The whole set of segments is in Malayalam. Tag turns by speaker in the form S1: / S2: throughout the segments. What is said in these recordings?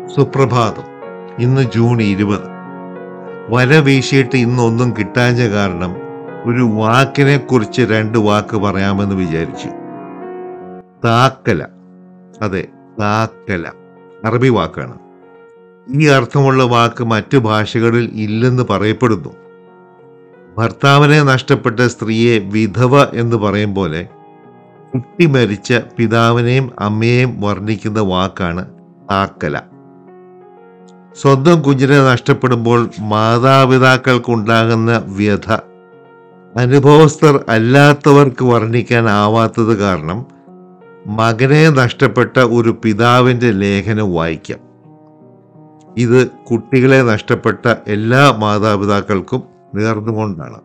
S1: സുപ്രഭാതം ഇന്ന് ജൂൺ ഇരുപത് വല വീശിയിട്ട് ഇന്നൊന്നും കിട്ടാഞ്ഞ കാരണം ഒരു വാക്കിനെ കുറിച്ച് രണ്ട് വാക്ക് പറയാമെന്ന് വിചാരിച്ചു താക്കല അതെ താക്കല അറബി വാക്കാണ് ഈ അർത്ഥമുള്ള വാക്ക് മറ്റു ഭാഷകളിൽ ഇല്ലെന്ന് പറയപ്പെടുന്നു ഭർത്താവിനെ നഷ്ടപ്പെട്ട സ്ത്രീയെ വിധവ എന്ന് പറയും പോലെ കുട്ടി മരിച്ച പിതാവിനെയും അമ്മയെയും വർണ്ണിക്കുന്ന വാക്കാണ് താക്കല സ്വന്തം കുഞ്ഞിനെ നഷ്ടപ്പെടുമ്പോൾ മാതാപിതാക്കൾക്കുണ്ടാകുന്ന വ്യഥ അനുഭവസ്ഥർ അല്ലാത്തവർക്ക് വർണ്ണിക്കാനാവാത്തത് കാരണം മകനെ നഷ്ടപ്പെട്ട ഒരു പിതാവിൻ്റെ ലേഖനം വായിക്കാം ഇത് കുട്ടികളെ നഷ്ടപ്പെട്ട എല്ലാ മാതാപിതാക്കൾക്കും നേർന്നുകൊണ്ടാണ്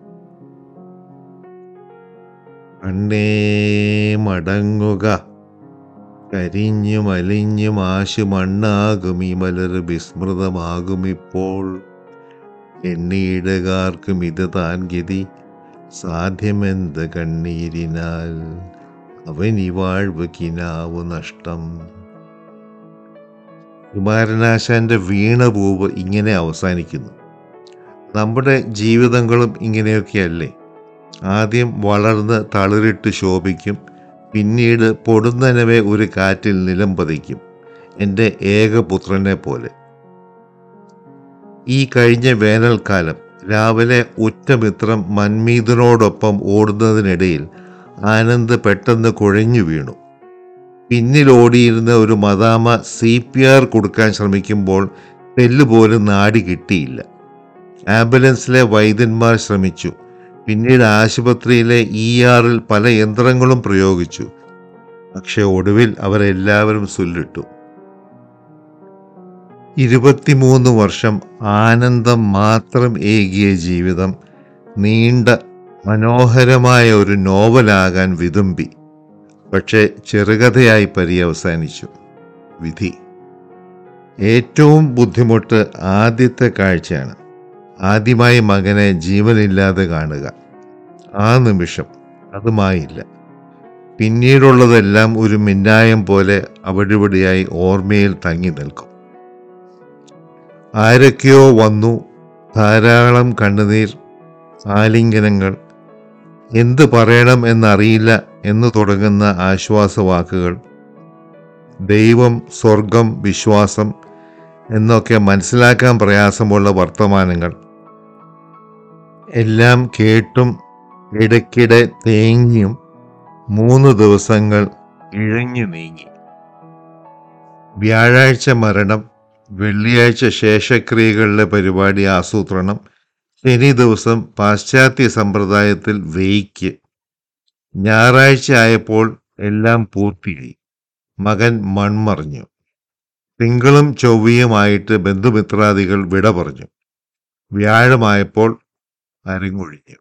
S1: അണ്ണേ മടങ്ങുക കരിഞ്ഞു മലിഞ്ഞു മാശു മണ്ണാകും ഈ മലർ വിസ്മൃതമാകുമിപ്പോൾ എണ്ണീടുകാർക്കും ഇത് താൻ ഗതി സാധ്യമെന്ത് കണ്ണീരിനാൽ അവനി വാഴ്വ് കിനാവു നഷ്ടം കുമാരനാശാന്റെ വീണപൂവ് ഇങ്ങനെ അവസാനിക്കുന്നു നമ്മുടെ ജീവിതങ്ങളും ഇങ്ങനെയൊക്കെയല്ലേ ആദ്യം വളർന്ന് തളിരിട്ട് ശോഭിക്കും പിന്നീട് പൊടുന്നനവെ ഒരു കാറ്റിൽ നിലം പതിക്കും എൻ്റെ ഏകപുത്രനെ പോലെ ഈ കഴിഞ്ഞ വേനൽക്കാലം രാവിലെ ഉറ്റമിത്രം മന്മീതനോടൊപ്പം ഓടുന്നതിനിടയിൽ ആനന്ദ് പെട്ടെന്ന് കുഴഞ്ഞു വീണു പിന്നിൽ ഓടിയിരുന്ന ഒരു മദാമ സി പി ആർ കൊടുക്കാൻ ശ്രമിക്കുമ്പോൾ തെല്ലുപോലും നാടി കിട്ടിയില്ല ആംബുലൻസിലെ വൈദ്യന്മാർ ശ്രമിച്ചു പിന്നീട് ആശുപത്രിയിലെ ഇ ആറിൽ പല യന്ത്രങ്ങളും പ്രയോഗിച്ചു പക്ഷെ ഒടുവിൽ അവരെല്ലാവരും സുല്ലിട്ടു ഇരുപത്തിമൂന്ന് വർഷം ആനന്ദം മാത്രം ഏകിയ ജീവിതം നീണ്ട മനോഹരമായ ഒരു നോവലാകാൻ വിതുമ്പി പക്ഷേ ചെറുകഥയായി പര്യവസാനിച്ചു വിധി ഏറ്റവും ബുദ്ധിമുട്ട് ആദ്യത്തെ കാഴ്ചയാണ് ആദ്യമായി മകനെ ജീവനില്ലാതെ കാണുക ആ നിമിഷം അതുമായില്ല പിന്നീടുള്ളതെല്ലാം ഒരു മിന്നായം പോലെ അവിടിവിടെയായി ഓർമ്മയിൽ തങ്ങി നിൽക്കും ആരൊക്കെയോ വന്നു ധാരാളം കണ്ണുനീർ ആലിംഗനങ്ങൾ എന്ത് പറയണം എന്നറിയില്ല എന്ന് തുടങ്ങുന്ന ആശ്വാസവാക്കുകൾ ദൈവം സ്വർഗം വിശ്വാസം എന്നൊക്കെ മനസ്സിലാക്കാൻ പ്രയാസമുള്ള വർത്തമാനങ്ങൾ എല്ലാം കേട്ടും ഇടയ്ക്കിടെ തേങ്ങിയും മൂന്ന് ദിവസങ്ങൾ ഇഴഞ്ഞു നീങ്ങി വ്യാഴാഴ്ച മരണം വെള്ളിയാഴ്ച ശേഷക്രിയകളുടെ പരിപാടി ആസൂത്രണം ശനി ദിവസം പാശ്ചാത്യ സമ്പ്രദായത്തിൽ വെയ്ക്ക് ഞായറാഴ്ച ആയപ്പോൾ എല്ലാം പൂർത്തിയായി മകൻ മൺമറിഞ്ഞു തിങ്കളും ചൊവ്വയുമായിട്ട് ബന്ധുമിത്രാദികൾ വിട പറഞ്ഞു വ്യാഴമായപ്പോൾ അരങ്ങൊഴിഞ്ഞു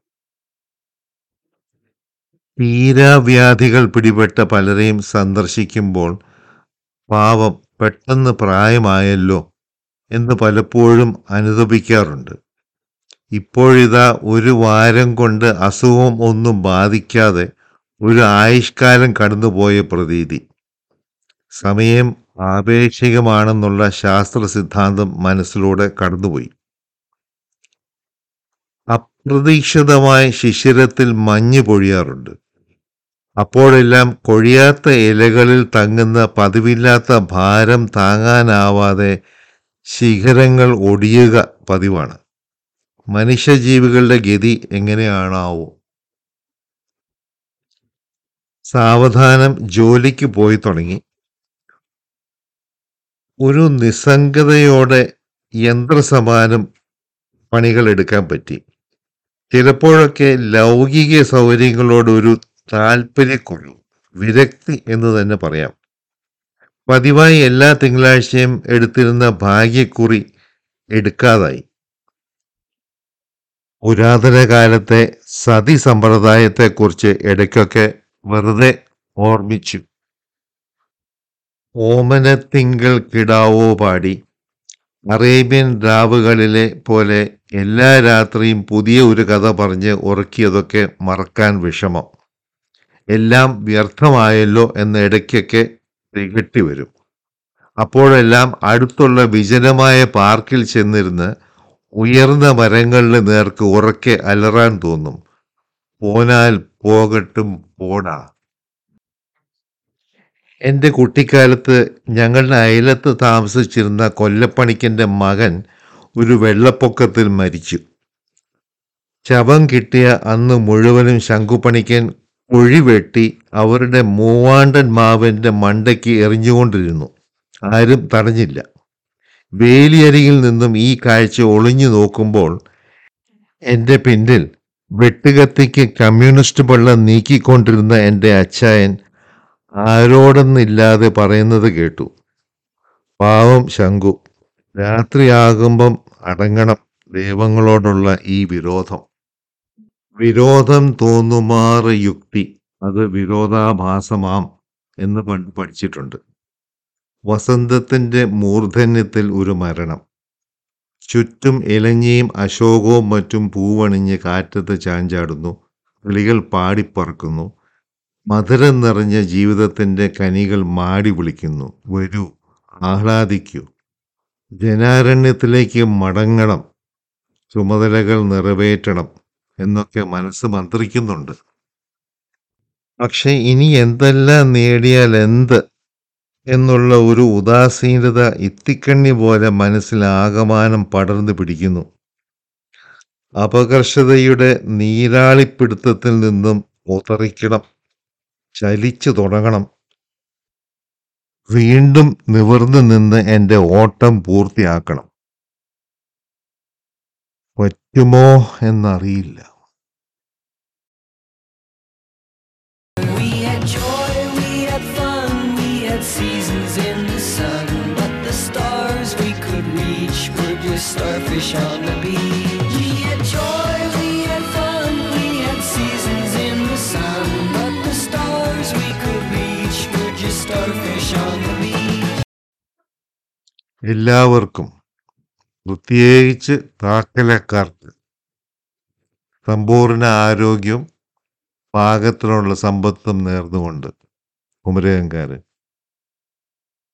S1: തീരാവ്യാധികൾ പിടിപെട്ട പലരെയും സന്ദർശിക്കുമ്പോൾ പാവം പെട്ടെന്ന് പ്രായമായല്ലോ എന്ന് പലപ്പോഴും അനുദപിക്കാറുണ്ട് ഇപ്പോഴിതാ ഒരു വാരം കൊണ്ട് അസുഖം ഒന്നും ബാധിക്കാതെ ഒരു ആയുഷ്കാലം കടന്നുപോയ പ്രതീതി സമയം ആപേക്ഷികമാണെന്നുള്ള ശാസ്ത്ര സിദ്ധാന്തം മനസ്സിലൂടെ കടന്നുപോയി അപ്രതീക്ഷിതമായ ശിശിരത്തിൽ മഞ്ഞ് പൊഴിയാറുണ്ട് അപ്പോഴെല്ലാം കൊഴിയാത്ത ഇലകളിൽ തങ്ങുന്ന പതിവില്ലാത്ത ഭാരം താങ്ങാനാവാതെ ശിഖരങ്ങൾ ഒടിയുക പതിവാണ് മനുഷ്യജീവികളുടെ ഗതി എങ്ങനെയാണാവോ സാവധാനം ജോലിക്ക് പോയി തുടങ്ങി ഒരു നിസ്സംഗതയോടെ യന്ത്രസമാനം പണികൾ എടുക്കാൻ പറ്റി ചിലപ്പോഴൊക്കെ ലൗകിക സൗകര്യങ്ങളോട് ഒരു താല്പര്യക്കുറവ് വിരക്തി എന്ന് തന്നെ പറയാം പതിവായി എല്ലാ തിങ്കളാഴ്ചയും എടുത്തിരുന്ന ഭാഗ്യക്കുറി എടുക്കാതായി പുരാതന കാലത്തെ സതി സമ്പ്രദായത്തെക്കുറിച്ച് ഇടയ്ക്കൊക്കെ വെറുതെ ഓർമ്മിച്ചു ഓമനത്തിങ്കൾ കിടാവോ പാടി അറേബ്യൻ രാവുകളിലെ പോലെ എല്ലാ രാത്രിയും പുതിയ ഒരു കഥ പറഞ്ഞ് ഉറക്കിയതൊക്കെ മറക്കാൻ വിഷമം എല്ലാം വ്യർത്ഥമായല്ലോ എന്ന ഇടയ്ക്കൊക്കെ തികട്ടി വരും അപ്പോഴെല്ലാം അടുത്തുള്ള വിജനമായ പാർക്കിൽ ചെന്നിരുന്ന് ഉയർന്ന മരങ്ങളുടെ നേർക്ക് ഉറക്കെ അലറാൻ തോന്നും പോനാൽ പോകട്ടും പോടാ എൻ്റെ കുട്ടിക്കാലത്ത് ഞങ്ങളുടെ അയലത്ത് താമസിച്ചിരുന്ന കൊല്ലപ്പണിക്കൻ്റെ മകൻ ഒരു വെള്ളപ്പൊക്കത്തിൽ മരിച്ചു ശവം കിട്ടിയ അന്ന് മുഴുവനും ശംഖുപണിക്കൻ കുഴി വെട്ടി അവരുടെ മൂവാണ്ടൻ മാവിൻ്റെ മണ്ടയ്ക്ക് എറിഞ്ഞുകൊണ്ടിരുന്നു ആരും തടഞ്ഞില്ല വേലിയരികിൽ നിന്നും ഈ കാഴ്ച ഒളിഞ്ഞു നോക്കുമ്പോൾ എൻ്റെ പിന്നിൽ വെട്ടുകത്തിക്ക് കമ്മ്യൂണിസ്റ്റ് വെള്ളം നീക്കിക്കൊണ്ടിരുന്ന എൻ്റെ അച്ചായൻ ആരോടൊന്നില്ലാതെ പറയുന്നത് കേട്ടു പാവം ശങ്കു രാത്രിയാകുമ്പം അടങ്ങണം ദൈവങ്ങളോടുള്ള ഈ വിരോധം വിരോധം തോന്നുമാറ് യുക്തി അത് വിരോധാഭാസമാം എന്ന് പണ്ട് പഠിച്ചിട്ടുണ്ട് വസന്തത്തിന്റെ മൂർധന്യത്തിൽ ഒരു മരണം ചുറ്റും ഇലഞ്ഞിയും അശോകവും മറ്റും പൂവണിഞ്ഞ് കാറ്റത്ത് ചാഞ്ചാടുന്നു കിളികൾ പാടിപ്പറക്കുന്നു മധുരം നിറഞ്ഞ ജീവിതത്തിന്റെ കനികൾ മാടി വിളിക്കുന്നു വരൂ ആഹ്ലാദിക്കൂ ജനാരണ്യത്തിലേക്ക് മടങ്ങണം ചുമതലകൾ നിറവേറ്റണം എന്നൊക്കെ മനസ്സ് മന്ത്രിക്കുന്നുണ്ട് പക്ഷെ ഇനി എന്തെല്ലാം നേടിയാൽ എന്ത് എന്നുള്ള ഒരു ഉദാസീനത ഇത്തിക്കണ്ണി പോലെ മനസ്സിൽ ആകമാനം പടർന്നു പിടിക്കുന്നു അപകർഷതയുടെ നീരാളിപ്പിടുത്തത്തിൽ നിന്നും ഉതറിക്കണം ചലിച്ചു തുടങ്ങണം വീണ്ടും നിവർന്നു നിന്ന് എൻ്റെ ഓട്ടം പൂർത്തിയാക്കണം പറ്റുമോ എന്നറിയില്ല
S2: We had joy, we had fun, we had seasons in the sun. But the stars we could reach were just starfish on the beach. We had joy, we had fun, we had seasons in the sun. But the stars we could reach were just starfish on the beach.
S1: എല്ലാവർക്കും പ്രത്യേകിച്ച് താക്കലക്കാർക്ക് സമ്പൂർണ്ണ ആരോഗ്യവും പാകത്തിനുള്ള സമ്പത്തും നേർന്നുകൊണ്ട് കുമരകംകാരൻ